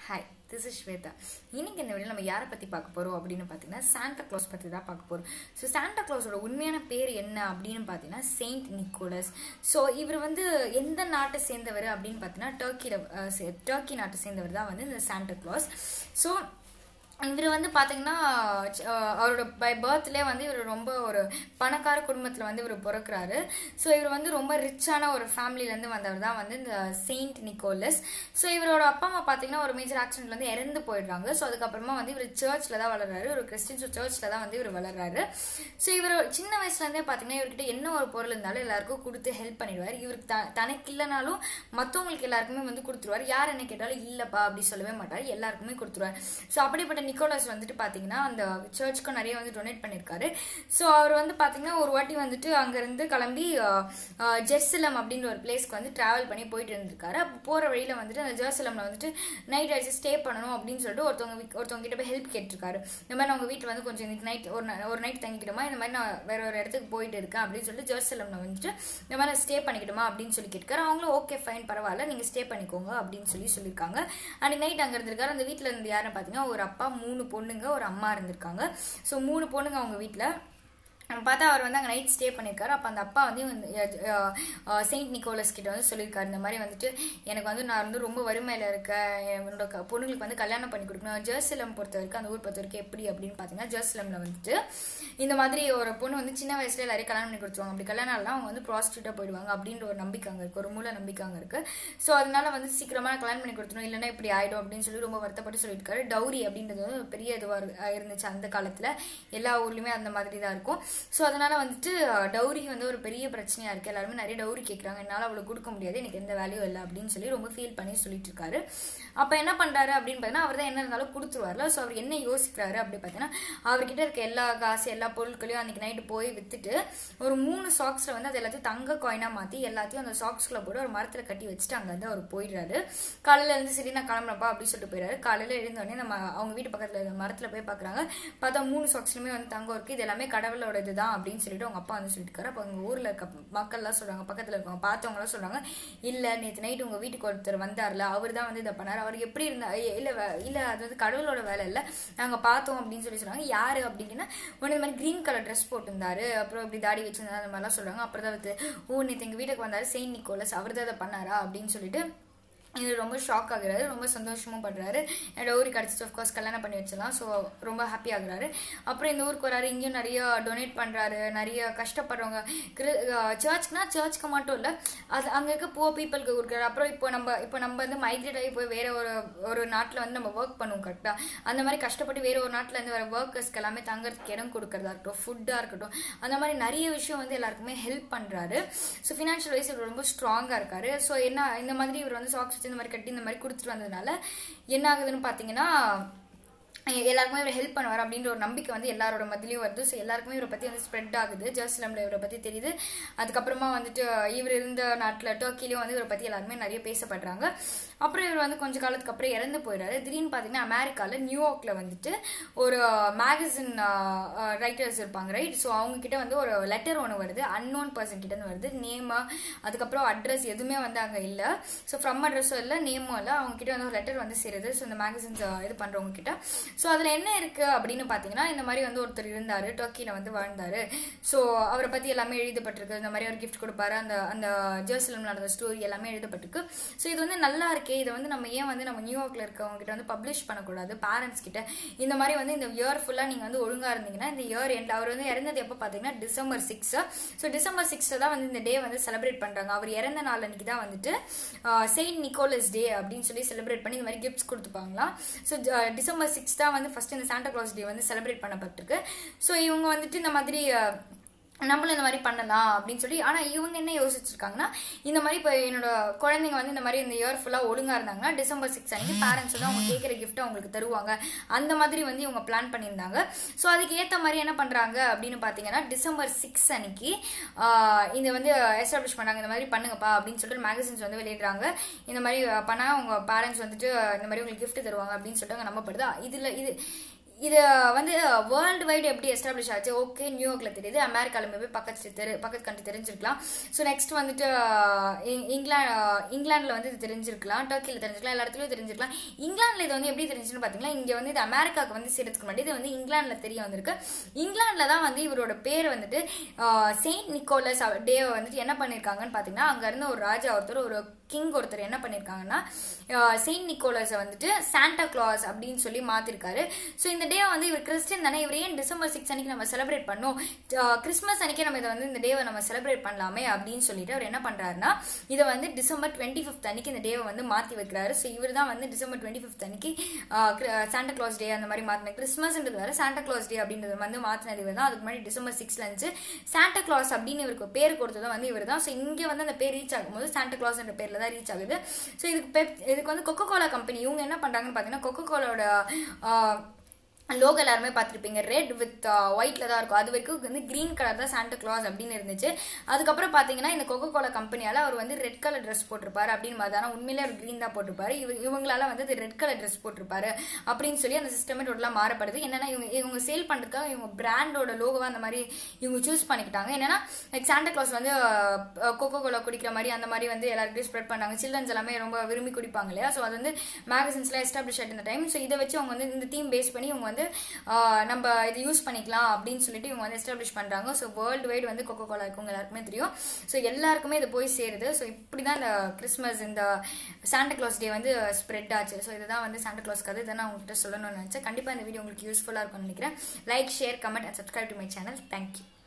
hi this is Shweta இன்னைக்கு இந்த video நம்ம யாரை பற்றி பார்க்க போகிறோம் அப்படின்னு பார்த்தீங்கன்னா சாண்டா க்ளாஸ் பற்றி தான் பார்க்க போகிறோம் ஸோ சாண்டா க்ளாஸோட உண்மையான பேர் என்ன அப்படின்னு பார்த்தீங்கன்னா செயின்ட் நிக்கோலஸ் ஸோ இவர் வந்து எந்த நாட்டை சேர்ந்தவர் அப்படின்னு பார்த்தீங்கன்னா டர்க்கியில் டர்க்கி நாட்டை சேர்ந்தவர் தான் வந்து இந்த சாண்டா க்ளாஸ் ஸோ இவர் வந்து பார்த்தீங்கன்னா ச்ச- அஹ் அவரோட பை பர்த்லேயே வந்து இவர் ரொம்ப ஒரு பணக்கார குடும்பத்தில் வந்து இவர் பிறக்கிறாரு ஸோ இவர் வந்து ரொம்ப ரிச்சான ஒரு ஃபேமிலியிலேருந்து வந்தவர் தான் வந்து இந்த செயின்ட் நிக்கோலஸ் ஸோ இவரோட அப்பா அம்மா பார்த்தீங்கன்னா ஒரு மேஜர் ஆக்சிடென்ட்ல வந்து இறந்து போயிடுறாங்க ஸோ அதுக்கப்புறமா வந்து இவர் சர்ச்சில் தான் வளர்றாரு ஒரு கிறிஸ்டின் சர்ச்சில் தான் வந்து இவர் வளர்றாரு ஸோ இவர் சின்ன வயசுலேருந்தே பார்த்தீங்கன்னா இவர்கிட்ட என்ன ஒரு பொருள் இருந்தாலும் எல்லாருக்கும் கொடுத்து ஹெல்ப் பண்ணிடுவார் இவருக்கு த தனக்கு இல்லைனாலும் மற்றவங்களுக்கு எல்லாருக்குமே வந்து கொடுத்துருவார் யார் என்ன கேட்டாலும் இல்லைப்பா அப்படி சொல்லவே மாட்டார் எல்லாருக்குமே கொடுத்துருவார் ஸோ அப்படிப்பட்ட நிக்கோலஸ் வந்துட்டு பார்த்தீங்கன்னா அந்த சர்ச்சுக்கும் நிறைய வந்து டொனேட் பண்ணியிருக்காரு ஸோ அவர் வந்து பார்த்தீங்கன்னா ஒரு வாட்டி வந்துட்டு அங்கேருந்து கிளம்பி அஹ், அஹ், ஜெருசலம் அப்படின்ற ஒரு பிளேஸ்க்கு வந்து ட்ராவல் பண்ணி போயிட்டு இருந்திருக்காரு அப்போ போகிற வழியில் வந்துட்டு அந்த ஜெருசலமில் வந்துட்டு நைட் ஆயிடுச்சு ஸ்டே பண்ணணும் அப்படின்னு சொல்லிட்டு ஒருத்தவங்க வீ- ஒருத்தவங்க கிட்ட போய் ஹெல்ப் கேட்டிருக்காரு இந்த மாதிரி நான் உங்கள் வீட்டில் வந்து கொஞ்சம் இன்னைக்கு நைட் ஒரு நா- ஒரு நைட் தங்கிக்கிட்டோமா இந்த மாதிரி நான் வேற ஒரு இடத்துக்கு போயிட்டு இருக்கேன் அப்படின்னு சொல்லிட்டு ஜெருசலமில் வந்துட்டு இந்த மாதிரி நான் ஸ்டே பண்ணிக்கிட்டோமா அப்படின்னு சொல்லி கேட்காரு அவங்களும் ஓகே ஃபைன் பரவாயில்ல நீங்கள் ஸ்டே பண்ணிக்கோங்க அப்படின்னு சொல்லி சொல்லியிருக்காங்க அன்னைக்கு நைட் அங்கே இருந்திருக்காரு அந்த வீட்டில் இருந்து யாருன்னு பார்த்தீங்கன்னா ஒரு அப்பா மூணு பொண்ணுங்க ஒரு அம்மா இருந்திருக்காங்க ஸோ மூணு பொண்ணுங்க அவங்க வீட்டில் பார்த்தா அவர் வந்து அங்கே நைட் ஸ்டே பண்ணியிருக்காரு அப்போ அந்த அப்பா வந்து செயின்ட் நிக்கோலஸ் கிட்ட வந்து சொல்லியிருக்காரு இந்த மாதிரி வந்துட்டு எனக்கு வந்து நான் வந்து ரொம்ப வறுமையில் இருக்கேன் என்னோட க- பொண்ணுங்களுக்கு வந்து கல்யாணம் பண்ணி கொடுக்கணும் ஜெருசலம் பொறுத்த வரைக்கும் அந்த ஊர் பொறுத்த வரைக்கும் எப்படி அப்படின்னு பார்த்தீங்கன்னா ஜெருசலமில் வந்துட்டு இந்த மாதிரி ஒரு பொண்ணு வந்து சின்ன வயசுல எல்லாரையும் கல்யாணம் பண்ணி கொடுத்துருவாங்க அப்படி கல்யாணம் ஆகலாம் அவங்க வந்து ப்ராஸ்டியூட்டாக போயிடுவாங்க அப்படின்ற ஒரு நம்பிக்கை அங்கே இருக்கு ஒரு மூல நம்பிக்கை அங்கே இருக்கு ஸோ அதனால வந்து சீக்கிரமா கல்யாணம் பண்ணி கொடுத்துரும் இல்லைன்னா இப்படி ஆயிடும் அப்படின்னு சொல்லி ரொம்ப வருத்தப்பட்டு சொல்லியிருக்காரு டவுரி அப்படின்றது வந்து ஒரு பெரிய இதுவாக இருந்துச்சு அந்த காலத்தில் எல்லா ஊர்லேயுமே அந்த மாதிரி தான் இருக்கும் ஸோ அதனால வந்துட்டு டவுரி வந்து ஒரு பெரிய பிரச்சனையா இருக்கு எல்லாருமே நிறைய டவுரி கேட்குறாங்க என்னால் அவ்வளோ கொடுக்க முடியாது எனக்கு எந்த வேல்யூ இல்லை அப்படின்னு சொல்லி ரொம்ப ஃபீல் பண்ணி சொல்லிட்டு இருக்காரு அப்போ என்ன பண்றாரு அப்படின்னு பார்த்தீங்கன்னா அவர் தான் என்ன இருந்தாலும் கொடுத்துருவார்ல ஸோ அவர் என்ன யோசிக்கிறாரு அப்படி பார்த்தீங்கன்னா அவர்கிட்ட இருக்க எல்லா காசு எல்லா பொருட்களையும் அன்னைக்கு நைட்டு போய் வித்துட்டு ஒரு மூணு சாக்ஸ்ல வந்து அது எல்லாத்தையும் தங்க காயினா மாத்தி எல்லாத்தையும் அந்த சாக்ஸ்குள்ள போட்டு ஒரு மரத்துல கட்டி வச்சுட்டு அங்க வந்து அவர் போயிடுறாரு காலையில இருந்து சரி நான் கிளம்புறப்பா அப்படின்னு சொல்லிட்டு போயிடுறாரு காலையில எழுந்தோடனே நம்ம அவங்க வீட்டு பக்கத்துல இருக்க மரத்துல போய் பாக்குறாங்க பார்த்தா மூணு சாக்ஸ்லுமே வந்து தங்கம் இருக்கு இது எல்லாமே கடவுளோட இதுதான் அப்படின்னு சொல்லிட்டு அவங்க அப்பா வந்து சொல்லிட்டு அப்போ அவங்க ஊர்ல இருக்க மக்கள்லாம் சொல்றாங்க பக்கத்துல இருக்கவங்க பார்த்தவங்க எல்லாம் சொல்றாங்க இல்ல நேற்று நைட் உங்க வீட்டுக்கு ஒருத்தர் வந்தார்ல அவர் தான் வந்து இதை பண்ணாரு அவர் எப்படி இருந்தா ஏ- இல்ல வே- இல்ல அது வந்து கடவுளோட வேலை இல்ல நாங்க பார்த்தோம் அப்படின்னு சொல்லி சொல்றாங்க யாரு அப்படின்னா உடனே இந்த மாதிரி கிரீன் கலர் ட்ரெஸ் போட்டிருந்தாரு அப்புறம் இப்படி தாடி வச்சிருந்தாரு அந்த மாதிரிலாம் சொல்றாங்க அப்புறம் தான் வந்து ஓ நேற்று எங்க வீட்டுக்கு வந்தாரு செயின்ட் நிக்கோலஸ் அவர் தான் அதை பண்ணாரா அப்படின்னு சொல்லிட்டு இது ரொம்ப ஷாக் ஆகுறாரு ரொம்ப சந்தோஷமும் படுறாரு டவுரி கிடச்சிட்டு ஆஃப்கோர்ஸ் கல்யாணம் பண்ணி வச்சிடலாம் ஸோ ரொம்ப ஹாப்பி ஆகுறாரு அப்புறம் இந்த ஊருக்கு வராரு இங்கேயும் நிறைய டொனேட் பண்ணுறாரு நிறைய கஷ்டப்படுறவங்க சர்ச்னா சர்ச்சுக்கு மட்டும் இல்லை அது அங்கே இருக்க புவர் பீப்புளுக்கு கொடுக்குறாரு அப்புறம் இப்போ நம்ம இப்போ நம்ம வந்து மைக்ரேட் ஆகி போய் வேற ஒரு ஒரு நாட்டில் வந்து நம்ம ஒர்க் பண்ணுவோம் கரெக்டாக அந்த மாதிரி கஷ்டப்பட்டு வேற ஒரு நாட்டில் இருந்து வர ஒர்க்கர்ஸ்க்கு எல்லாமே தங்கறதுக்கு இடம் கொடுக்கறதா இருக்கட்டும் ஃபுட்டாக இருக்கட்டும் அந்த மாதிரி நிறைய விஷயம் வந்து எல்லாருக்குமே ஹெல்ப் பண்ணுறாரு ஸோ ஃபினான்ஷியல் வைஸ் இவர் ரொம்ப ஸ்ட்ராங்காக இருக்காரு ஸோ என்ன இந்த மாதிரி இவர் வந்து சாக்ஸ் வச்சு இந்த மாதிரி கட்டி இந்த மாதிரி கொடுத்துட்டு வந்ததுனால என்ன ஆகுதுன்னு பார்த்தீங்கன்னா எ- எல்லாருக்குமே இவர் ஹெல்ப் பண்ணுவார் அப்படின்ற ஒரு நம்பிக்கை வந்து எல்லாரோட மத்தியிலையும் வருது ஸோ எல்லாருக்குமே இவரை பற்றி வந்து ஸ்ப்ரெட் ஆகுது ஜெருசலம்ல இவரை பற்றி தெரியுது அதுக்கப்புறமா வந்துட்டு இவர் இருந்த நாட்டில் டர்க்கிலையும் வந்து இவரை பற்றி எல்லாருமே நிறைய பேசப்படுறாங்க அப்புறம் இவர் வந்து கொஞ்ச காலத்துக்கு அப்புறம் இறந்து போயிடுறாரு திடீர்னு பார்த்தீங்கன்னா அமெரிக்காவில் நியூயார்க்கில் வந்துட்டு ஒரு மேகசின் ரைட்டர்ஸ் இருப்பாங்க ரைட் ஸோ அவங்க கிட்ட வந்து ஒரு லெட்டர் ஒன்று வருது அன்னோன் பர்சன் கிட்ட இருந்து வருது நேம் அதுக்கப்புறம் அட்ரஸ் எதுவுமே வந்து அங்கே இல்லை ஸோ ஃப்ரம் அட்ரஸும் இல்லை நேமும் இல்லை அவங்க கிட்ட வந்து ஒரு லெட்டர் வந்து சேருது ஸோ இந்த மேகசின்ஸ் இது பண்ணுறவங்க கிட்ட ஸோ அதில் என்ன இருக்கு அப்படின்னு பார்த்தீங்கன்னா இந்த மாதிரி வந்து ஒருத்தர் இருந்தார் டர்க்கியில் வந்து வாழ்ந்தாரு ஸோ அவரை பற்றி எல்லாமே எழுதப்பட்டிருக்கு இந்த மாதிரி ஒரு கிஃப்ட் கொடுப்பாரு அந்த அந்த ஜெருசலம் நடந்த ஸ்டோரி எல்லாமே எழுதப்பட்டிருக்கு ஸோ இது வந்து நல்லா இருக்கே இதை வந்து நம்ம ஏன் வந்து நம்ம நியூயார்க்கில் இருக்கவங்க கிட்ட வந்து பப்ளிஷ் பண்ணக்கூடாது பேரண்ட்ஸ் கிட்ட இந்த மாதிரி வந்து இந்த இயர் ஃபுல்லாக நீங்கள் வந்து ஒழுங்காக இருந்தீங்கன்னா இந்த இயர் எண்ட் அவர் வந்து இறந்தது எப்போ பார்த்தீங்கன்னா டிசம்பர் சிக்ஸ் ஸோ டிசம்பர் சிக்ஸில் தான் வந்து இந்த டே வந்து செலிப்ரேட் பண்ணுறாங்க அவர் இறந்த நாள் அன்னைக்கு தான் வந்துட்டு செயின்ட் நிக்கோலஸ் டே அப்படின்னு சொல்லி செலிப்ரேட் பண்ணி இந்த மாதிரி கிஃப்ட்ஸ் கொடுத்துப்பாங்களாம் ஸோ டிசம்பர் சிக்ஸ் தான் வந்து ஃபர்ஸ்ட் இந்த சாண்டா கிளாஸ் டே வந்து செலிப்ரேட் பண்ணப்பட்டிருக்கு ஸோ இவங்க வந்துட்டு இந்த மாதிரி அஹ், நம்மளும் இந்த மாதிரி பண்ணலாம் அப்படின்னு சொல்லி ஆனால் இவங்க என்ன யோசிச்சிருக்காங்கன்னா இந்த மாதிரி இப்போ என்னோட குழந்தைங்க வந்து இந்த மாதிரி இந்த இயர் ஃபுல்லாக ஒழுங்காக இருந்தாங்கன்னா டிசம்பர் சிக்ஸ் அன்னைக்கு பேரண்ட்ஸ் வந்து அவங்க கேட்குற கிஃப்ட்டை அவங்களுக்கு தருவாங்க அந்த மாதிரி வந்து இவங்க பிளான் பண்ணியிருந்தாங்க ஸோ அதுக்கு ஏற்ற மாதிரி என்ன பண்ணுறாங்க அப்படின்னு பார்த்தீங்கன்னா டிசம்பர் சிக்ஸ் அன்னைக்கு ஆஹ், இந்த வந்து எஸ்டாப்ளிஷ் பண்ணாங்க இந்த மாதிரி பண்ணுங்கப்பா அப்படின்னு சொல்லிட்டு மேகசின்ஸ் வந்து வெளியிடுறாங்க இந்த மாதிரி பண்ணால் உங்கள் பேரண்ட்ஸ் வந்துட்டு இந்த மாதிரி உங்களுக்கு gift தருவாங்க அப்படின்னு சொல்லிட்டு அங்கே நம்பப்படுது இதில் இது இது வந்து வேர்ல்டு வைடு எப்படி எஸ்டாப்ளிஷ் ஆச்சு ஓகே நியூயார்க்ல தெரியுது அமெரிக்கால மேபி பக்கத்து தெரு பக்கத்து கண்ட்ரி தெரிஞ்சிருக்கலாம் ஸோ நெக்ஸ்ட் வந்துட்டு இங்கிலாந்து இங்கிலாந்துல வந்து இது தெரிஞ்சிருக்கலாம் டர்க்கியில் தெரிஞ்சிருக்கலாம் எல்லா இடத்துலயும் தெரிஞ்சிருக்கலாம் இங்கிலாந்துல இது வந்து எப்படி தெரிஞ்சுன்னு பாத்தீங்கன்னா இங்க வந்து இது அமெரிக்காவுக்கு வந்து சேர்த்துக்கு முன்னாடி இது வந்து இங்கிலாந்துல தெரிய வந்திருக்கு இங்கிலாந்துல தான் வந்து இவரோட பேர் வந்துட்டு செயின்ட் நிக்கோலஸ் டேவை வந்துட்டு என்ன பண்ணிருக்காங்கன்னு பாத்தீங்கன்னா அங்க இருந்த ஒரு ராஜா ஒருத்தர் ஒரு கிங் ஒருத்தர் என்ன பண்ணிருக்காங்கன்னா செயின்ட் நிக்கோலஸை வந்துட்டு சாண்டா கிளாஸ் அப்படின்னு சொல்லி மாத்திருக்காரு ஸோ இந்த டே வந்து இவர் கிறிஸ்டின் தானே இவர் ஏன் டிசம்பர் சிக்ஸ் அன்னைக்கு நம்ம செலிப்ரேட் பண்ணோம் கிறிஸ்மஸ் அன்னைக்கு நம்ம இதை வந்து இந்த டேவை நம்ம செலிப்ரேட் பண்ணலாமே அப்படின்னு சொல்லிட்டு அவர் என்ன பண்றாருன்னா இதை வந்து டிசம்பர் டுவெண்ட்டி ஃபிஃப்த் அன்னைக்கு இந்த டேவை வந்து மாத்தி வைக்கிறாரு ஸோ இவர் தான் வந்து டிசம்பர் டுவெண்ட்டி ஃபிஃப்த் அன்னைக்கு சாண்டா கிளாஸ் டே அந்த மாதிரி மாத்தின கிறிஸ்மஸ்ன்றது வேற சாண்டா கிளாஸ் டே அப்படின்றது வந்து மாத்தினது இவர் தான் அதுக்கு முன்னாடி டிசம்பர் சிக்ஸ்ல இருந்துச்சு சாண்டா கிளாஸ் அப்படின்னு இவருக்கு பேர் கொடுத்ததும் வந்து இவர் தான் ஸோ இங்கே வந்து அந்த பேர் ரீச் ஆகும்போது சாண்டா கிளாஸ் என்ற பேர்ல தான் ரீச் ஆகுது ஸோ இதுக்கு பெப் இதுக்கு வந்து கொக்கோ கோலா கம்பெனி இவங்க என்ன பண்றாங்கன்னு பார்த்தீங்கன்னா கொக்கோ கோலாவோட லோகோ எல்லாருமே பார்த்துருப்பீங்க ரெட் வித் ஒயிட்ல தான் இருக்கும் அது வரைக்கும் வந்து கிரீன் கலர் தான் சாண்டா கிளாஸ் அப்படின்னு இருந்துச்சு அதுக்கப்புறம் பார்த்தீங்கன்னா இந்த கொக்கோ கோலா கம்பெனியால அவர் வந்து ரெட் கலர் ட்ரெஸ் போட்டிருப்பாரு அப்படின்னு மாதிரி ஆனால் உண்மையிலே அவர் கிரீன் தான் போட்டிருப்பாரு இவ இவங்களால வந்து ரெட் கலர் ட்ரெஸ் போட்டிருப்பாரு அப்படின்னு சொல்லி அந்த சிஸ்டமே டோட்டலாக மாறப்படுது என்னன்னா இவங்க இவங்க சேல் பண்ணுறதுக்காக இவங்க பிராண்டோட லோகோவா அந்த மாதிரி இவங்க சூஸ் பண்ணிக்கிட்டாங்க என்னன்னா லைக் சாண்டா கிளாஸ் வந்து கொக்கோ கோலா குடிக்கிற மாதிரி அந்த மாதிரி வந்து எல்லாருக்கும் ஸ்ப்ரெட் பண்ணாங்க சில்ட்ரன்ஸ் எல்லாமே ரொம்ப விரும்பி குடிப்பாங்க இல்லையா ஸோ அது வந்து மேகசின்ஸ்லாம் எஸ்டாப்ளிஷ் ஆகிட்டு இந்த டைம் ஸோ இதை வச்சு அவங்க வந்து இந்த தீம் பேஸ் பண்ணி இவங்க வந்து நம்ம இதை யூஸ் பண்ணிக்கலாம் அப்படின்னு சொல்லிட்டு இவங்க வந்து எஸ்டாப்ளிஷ் பண்றாங்க ஸோ வேர்ல்டு வைடு வந்து கொக்கோ கோலா இருக்கவங்க எல்லாருக்குமே தெரியும் ஸோ எல்லாருக்குமே இது போய் சேருது ஸோ இப்படி தான் இந்த கிறிஸ்மஸ் இந்த சாண்டா கிளாஸ் டே வந்து ஸ்ப்ரெட் ஆச்சு ஸோ இதுதான் வந்து சாண்டா கிளாஸ் கதை இதை நான் உங்கள்கிட்ட சொல்லணும்னு நினச்சேன் கண்டிப்பாக இந்த வீடியோ உங்களுக்கு யூஸ்ஃபுல்லாக இருக்கும்னு நினைக்கிறேன் like share comment and subscribe to my channel thank you